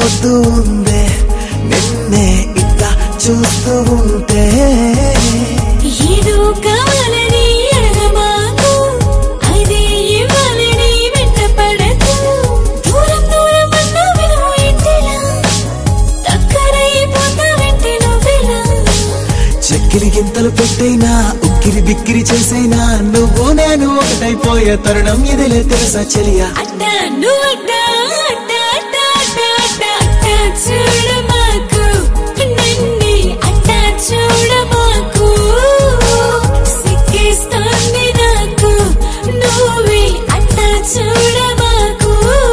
పోతూ ఉందే నిన్నే ఇట్లా చూస్తూ ఉంటే ఏదో కావాలని అడగమాకు అదే ఇవ్వాలని వెంటపడకు దూరం దూరం అన్న విలువ ఇంటిలా దగ్గరైపోతా వెంటే నువ్వెలా చక్కిరి గింతలు పెట్టైనా ఉక్కిరి బిక్కిరి చేసైనా నువ్వు నేను ఒకటైపోయే తరుణం ఇదిలే తెలుసా చెలియా అట్ట నువ్వట్ట అట్ట అట్ట అట్ట అట్ట అట్ట చూడమాకు నన్ను అట్ట చూడమాకు సిక్కిస్తోంది నాకు నువ్వే అట్ట చూడమాకు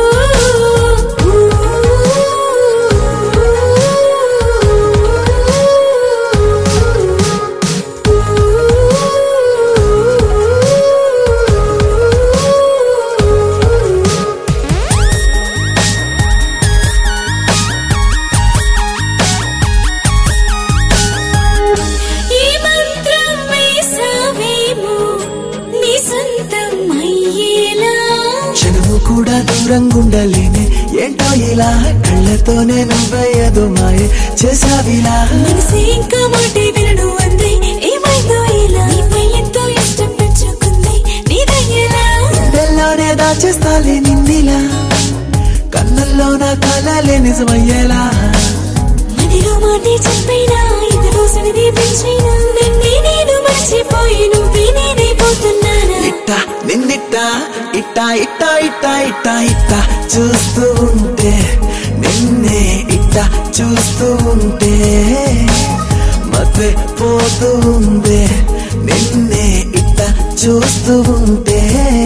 ఈ మంత్రం వేసావేమో నీ సొంతం అయ్యేలా క్షణము కూడా దూరంగా ఉండలేనే ఏంటో ఇలా కళ్ళతోనే నువ్వయ్యదు మాయే చేసావిలా మనసు ఇంకా మాటే వినడు అంది ఏమైందో ఇలా నీపై ఎంతో ఇష్టం పెంచుకుంది నీదయ్యేలా గుండెల్లోనే దాచేస్తాలే నిన్నిలా కన్నుల్లో నా కళలే నిజమయ్యేలా మదిలో మాటే చెప్పైనా ఇదిలో సరిది పెంచైనా నన్నే నేను మర్చిపోయి నువ్వే నేనైపోతున్నానా ఇట్ట నిన్నిట్ట ఇట్ట ఇట్ట ఇట్ట ఇట్ట ఇట్ట చూస్తూ ఉంటే నిన్నే ఇట్ట చూస్తూ ఉంటే మతే పోతూ ఉందే నిన్నే ఇట్ట చూస్తూ ఉంటే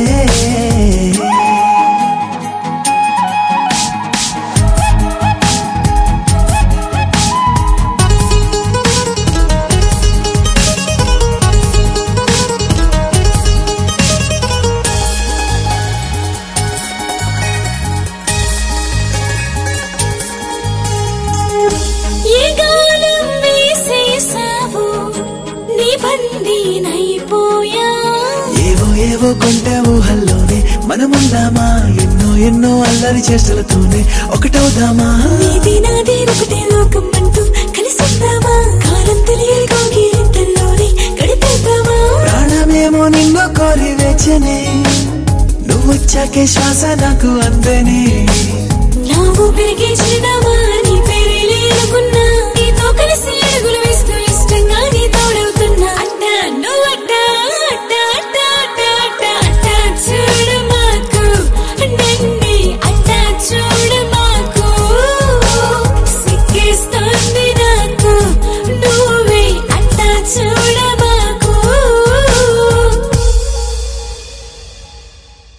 ఏ గాలం వేసేసావు నీ బందీనైపోయా ఏవో ఏవో కొంటే ఊహల్లోనే మనముందామా ఎన్నో ఎన్నో అల్లరి చేష్టలతోనే ఒకటవుదామా నీది నాది ఒకటే లోకం అంటూ కలిసిందామా కాలం తెలియని కోగిలింతల్లోనే గడిపేద్దామా ప్రాణమేమో నిన్ను కోరి వేచనే నువ్వొచ్చాకే శ్వాస నాకు అందేనే నా ఊపిరికి చిరునామా నీ పేరే లేనుకున్నా